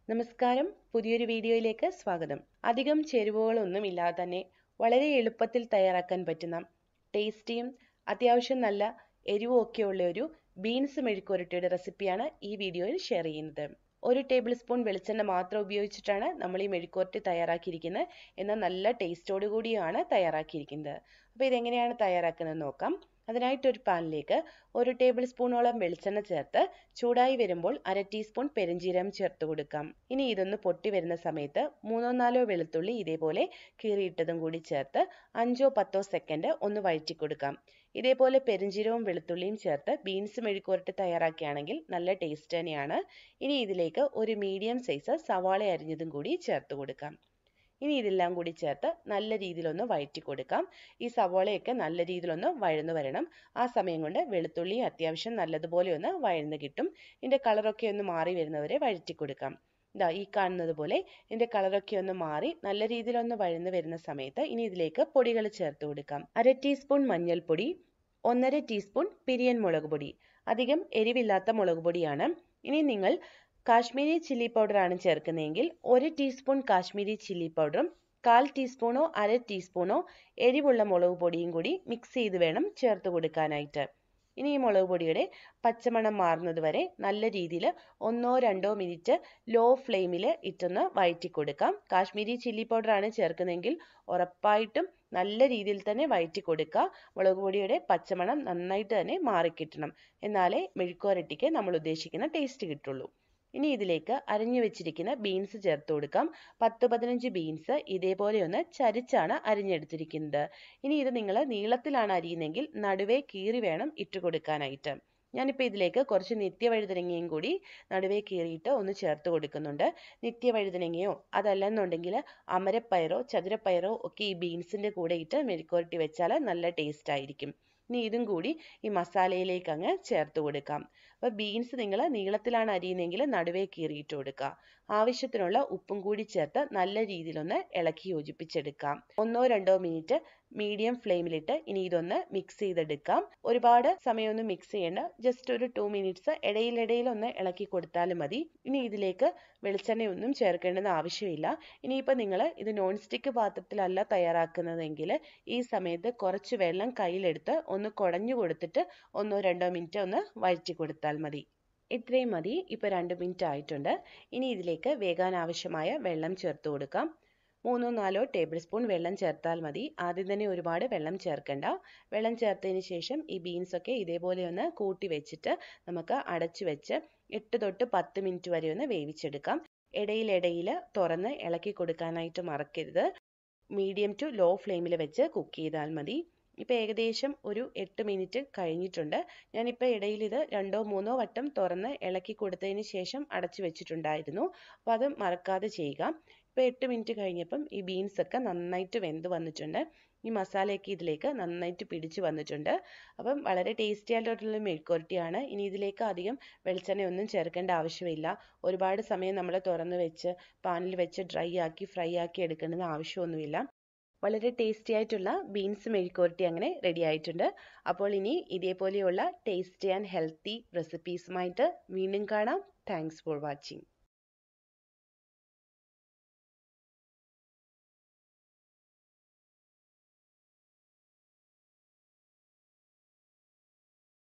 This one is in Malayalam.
നമസ്കാരം പുതിയൊരു വീഡിയോയിലേക്ക് സ്വാഗതം അധികം ചേരുവകളൊന്നും ഇല്ലാതെ തന്നെ വളരെ എളുപ്പത്തിൽ തയ്യാറാക്കാൻ പറ്റുന്ന ടേസ്റ്റിയും അത്യാവശ്യം നല്ല എരിവും ഒക്കെ ഉള്ള ഒരു ബീൻസ് മെഴുക്കുരട്ടിയുടെ റെസിപ്പിയാണ് ഈ വീഡിയോയിൽ ഷെയർ ചെയ്യുന്നത് ഒരു ടേബിൾ സ്പൂൺ വെളിച്ചെണ്ണ മാത്രം ഉപയോഗിച്ചിട്ടാണ് നമ്മൾ ഈ മെഴുക്കുരട്ടി തയ്യാറാക്കിയിരിക്കുന്നത് എന്നാൽ നല്ല ടേസ്റ്റോടു കൂടിയാണ് തയ്യാറാക്കിയിരിക്കുന്നത് അപ്പോൾ ഇതെങ്ങനെയാണ് തയ്യാറാക്കുന്നത് നോക്കാം അതിനായിട്ട് ഒരു പാനിലേക്ക് ഒരു ടേബിൾ സ്പൂണോളം വെളിച്ചെണ്ണ ചേർത്ത് ചൂടായി വരുമ്പോൾ അര ടീസ്പൂൺ പെരുംജീരകം ചേർത്ത് കൊടുക്കാം ഇനി ഇതൊന്ന് പൊട്ടി വരുന്ന സമയത്ത് മൂന്നോ നാലോ വെളുത്തുള്ളി ഇതേപോലെ കീറിയിട്ടതും കൂടി ചേർത്ത് അഞ്ചോ പത്തോ സെക്കൻഡ് ഒന്ന് വഴറ്റി കൊടുക്കാം ഇതേപോലെ പെരുംജീരവും വെളുത്തുള്ളിയും ചേർത്ത് ബീൻസ് മെഴുക്കുരട്ടി തയ്യാറാക്കുകയാണെങ്കിൽ നല്ല ടേസ്റ്റ് തന്നെയാണ് ഇനി ഇതിലേക്ക് ഒരു മീഡിയം സൈസ് സവാള അരിഞ്ഞതും കൂടി ചേർത്ത് കൊടുക്കാം ഇനി ഇതെല്ലാം കൂടി ചേർത്ത് നല്ല രീതിയിലൊന്ന് വഴറ്റി കൊടുക്കാം ഈ സവോളയൊക്കെ നല്ല രീതിയിലൊന്ന് വഴന്നു വരണം ആ സമയം കൊണ്ട് വെളുത്തുള്ളി അത്യാവശ്യം നല്ലതുപോലെ ഒന്ന് വഴന്ന് കിട്ടും ഇതിൻ്റെ കളറൊക്കെ ഒന്ന് മാറി വരുന്നവരെ വഴറ്റി കൊടുക്കാം ഇതാ ഈ കാണുന്നത് പോലെ ഇതിൻ്റെ കളറൊക്കെ ഒന്ന് മാറി നല്ല രീതിയിലൊന്ന് വഴന്ന് വരുന്ന സമയത്ത് ഇനി ഇതിലേക്ക് പൊടികൾ ചേർത്ത് കൊടുക്കാം അര ടീസ്പൂൺ മഞ്ഞൾപ്പൊടി ഒന്നര ടീസ്പൂൺ പിരിയൻ മുളക് പൊടി അധികം എരിവില്ലാത്ത മുളക് പൊടിയാണ് ഇനി നിങ്ങൾ കാശ്മീരി ചില്ലി പൗഡറാണ് ചേർക്കുന്നതെങ്കിൽ ഒരു ടീസ്പൂൺ കാശ്മീരി ചില്ലി പൗഡറും കാൽ ടീസ്പൂണോ അര ടീസ്പൂണോ എരിവുള്ള മുളക് പൊടിയും കൂടി മിക്സ് ചെയ്ത് വേണം ചേർത്ത് കൊടുക്കാനായിട്ട് ഇനി ഈ മുളക് പൊടിയുടെ പച്ചമണം മാറുന്നത് വരെ നല്ല രീതിയിൽ ഒന്നോ രണ്ടോ മിനിറ്റ് ലോ ഫ്ലെയിമിൽ ഇട്ടൊന്ന് വഴറ്റി കൊടുക്കാം കാശ്മീരി ചില്ലി പൗഡറാണ് ചേർക്കുന്നതെങ്കിൽ ഉറപ്പായിട്ടും നല്ല രീതിയിൽ തന്നെ വഴറ്റി കൊടുക്കുക മുളക് പൊടിയുടെ പച്ചമണം നന്നായിട്ട് തന്നെ മാറിക്കിട്ടണം എന്നാലേ മെഴുക്കുവരട്ടിക്ക് നമ്മൾ ഉദ്ദേശിക്കുന്ന ടേസ്റ്റ് കിട്ടുള്ളൂ ഇനി ഇതിലേക്ക് അരിഞ്ഞു വെച്ചിരിക്കുന്ന ബീൻസ് ചേർത്ത് കൊടുക്കാം പത്ത് പതിനഞ്ച് ബീൻസ് ഇതേപോലെ ഒന്ന് ചരിച്ചാണ് അരിഞ്ഞെടുത്തിരിക്കുന്നത് ഇനി ഇത് നിങ്ങൾ നീളത്തിലാണ് അരിയുന്നതെങ്കിൽ നടുവേ കീറി വേണം ഇട്ട് കൊടുക്കാനായിട്ട് ഞാനിപ്പോൾ ഇതിലേക്ക് കുറച്ച് നിത്യവഴുതനങ്ങയും കൂടി നടുവേ കീറിയിട്ട് ഒന്ന് ചേർത്ത് കൊടുക്കുന്നുണ്ട് നിത്യവഴുതനങ്ങയോ അതല്ലെന്നുണ്ടെങ്കിൽ അമരപ്പയറോ ചതുരപ്പയറോ ഒക്കെ ഈ ബീൻസിൻ്റെ കൂടെ ഇട്ട് മെഴുക്കുരട്ടി വെച്ചാൽ നല്ല ടേസ്റ്റ് ആയിരിക്കും ഇനി ഇതും കൂടി ഈ മസാലയിലേക്ക് അങ്ങ് ചേർത്ത് കൊടുക്കാം അപ്പോൾ ബീൻസ് നിങ്ങൾ നീളത്തിലാണ് അരിയുന്നതെങ്കിൽ നടുവേ കീറിയിട്ട് കൊടുക്കുക ആവശ്യത്തിനുള്ള ഉപ്പും കൂടി ചേർത്ത് നല്ല രീതിയിലൊന്ന് ഇളക്കി യോജിപ്പിച്ചെടുക്കാം ഒന്നോ രണ്ടോ മിനിറ്റ് മീഡിയം ഫ്ലെയിമിലിട്ട് ഇനി ഇതൊന്ന് മിക്സ് ചെയ്തെടുക്കാം ഒരുപാട് സമയമൊന്നും മിക്സ് ചെയ്യേണ്ട ജസ്റ്റ് ഒരു ടു മിനിറ്റ്സ് ഇടയിലിടയിൽ ഒന്ന് ഇളക്കി കൊടുത്താലും മതി ഇനി ഇതിലേക്ക് വെളിച്ചെണ്ണയൊന്നും ചേർക്കേണ്ടെന്ന് ആവശ്യമില്ല ഇനിയിപ്പോൾ നിങ്ങൾ ഇത് നോൺ സ്റ്റിക്ക് പാത്രത്തിലല്ല തയ്യാറാക്കുന്നതെങ്കിൽ ഈ സമയത്ത് കുറച്ച് വെള്ളം കയ്യിലെടുത്ത് ഒന്ന് കുടഞ്ഞു കൊടുത്തിട്ട് ഒന്നോ രണ്ടോ മിനിറ്റ് ഒന്ന് വഴറ്റി കൊടുത്താൽ മതി ഇത്രയും മതി ഇപ്പോൾ രണ്ട് മിനിറ്റ് ആയിട്ടുണ്ട് ഇനി ഇതിലേക്ക് വേകാൻ ആവശ്യമായ വെള്ളം ചേർത്ത് കൊടുക്കാം മൂന്നോ നാലോ ടേബിൾ സ്പൂൺ വെള്ളം ചേർത്താൽ മതി ആദ്യം തന്നെ ഒരുപാട് വെള്ളം ചേർക്കണ്ട വെള്ളം ചേർത്തതിന് ശേഷം ഈ ബീൻസ് ഒക്കെ ഇതേപോലെ ഒന്ന് കൂട്ടി വെച്ചിട്ട് നമുക്ക് അടച്ചു വെച്ച് എട്ട് തൊട്ട് പത്ത് മിനിറ്റ് വരെ ഒന്ന് വേവിച്ചെടുക്കാം ഇടയിലിടയിൽ തുറന്ന് ഇളക്കി കൊടുക്കാനായിട്ട് മറക്കരുത് മീഡിയം ടു ലോ ഫ്ലെയിമിൽ വെച്ച് കുക്ക് ചെയ്താൽ മതി ഇപ്പോൾ ഏകദേശം ഒരു എട്ട് മിനിറ്റ് കഴിഞ്ഞിട്ടുണ്ട് ഞാനിപ്പോൾ ഇടയിൽ ഇത് രണ്ടോ മൂന്നോ വട്ടം തുറന്ന് ഇളക്കി കൊടുത്തതിന് ശേഷം അടച്ചു വെച്ചിട്ടുണ്ടായിരുന്നു അപ്പോൾ അത് മറക്കാതെ ചെയ്യുക ഇപ്പോൾ എട്ട് മിനിറ്റ് കഴിഞ്ഞപ്പം ഈ ബീൻസ് ഒക്കെ നന്നായിട്ട് വെന്ത് വന്നിട്ടുണ്ട് ഈ മസാലയൊക്കെ ഇതിലേക്ക് നന്നായിട്ട് പിടിച്ച് വന്നിട്ടുണ്ട് അപ്പം വളരെ ടേസ്റ്റി ആയിട്ടുള്ള മെഴുക്കുരട്ടിയാണ് ഇനി ഇതിലേക്ക് അധികം വെളിച്ചെണ്ണ ഒന്നും ചേർക്കേണ്ട ആവശ്യമില്ല ഒരുപാട് സമയം നമ്മൾ തുറന്ന് വെച്ച് പാനിൽ വെച്ച് ഡ്രൈ ആക്കി ഫ്രൈ ആക്കി എടുക്കേണ്ടെന്ന് ആവശ്യമൊന്നുമില്ല വളരെ ടേസ്റ്റി ആയിട്ടുള്ള ബീൻസ് മെഴുക്കുരട്ടി അങ്ങനെ റെഡി ആയിട്ടുണ്ട് അപ്പോൾ ഇനി ഇതേപോലെയുള്ള ടേസ്റ്റി ആൻഡ് ഹെൽത്തി റെസിപ്പീസുമായിട്ട് വീണ്ടും കാണാം താങ്ക്സ് ഫോർ വാച്ചിങ്